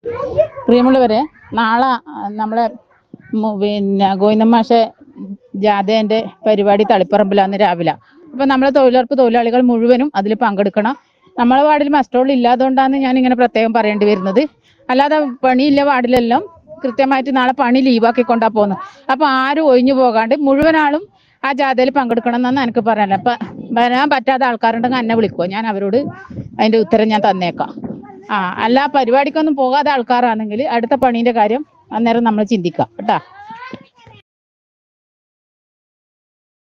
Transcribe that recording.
പ്രിയമുള്ളവരെ നാളെ ആ, നമ്മളെ മു- പിന്നെ ഗോവിന്ദമാഷെ ജാഥേന്റെ പരിപാടി തളിപ്പറമ്പിലാന്ന് രാവിലെ അപ്പൊ നമ്മളെ തൊഴിലുറപ്പ് തൊഴിലാളികൾ മുഴുവനും അതിൽ പങ്കെടുക്കണം നമ്മളെ വാർഡിൽ മസ്റ്റോൾ ഇല്ലാതുകൊണ്ടാണ് ഞാൻ ഇങ്ങനെ പ്രത്യേകം പറയേണ്ടി വരുന്നത് അല്ലാതെ പണിയില്ല വാർഡിലെല്ലാം കൃത്യമായിട്ട് നാളെ പണി ലീവാക്കി കൊണ്ടാ പോകുന്നത് അപ്പൊ ആരും ഒഴിഞ്ഞു പോകാണ്ട് മുഴുവൻ ആളും ആ ജാഥയിൽ പങ്കെടുക്കണം എന്നാണ് എനിക്ക് പറയാനുള്ളത് അപ്പൊ വരാൻ പറ്റാത്ത ആൾക്കാരുണ്ടെങ്കിൽ എന്നെ വിളിക്കുമോ ഞാൻ അവരോട് അതിന്റെ ഉത്തരം ഞാൻ തന്നേക്കാം ആ അല്ല പരിപാടിക്കൊന്നും പോകാതെ ആൾക്കാരാണെങ്കിൽ അടുത്ത പണീന്റെ കാര്യം അന്നേരം നമ്മൾ ചിന്തിക്കാം കേട്ടാ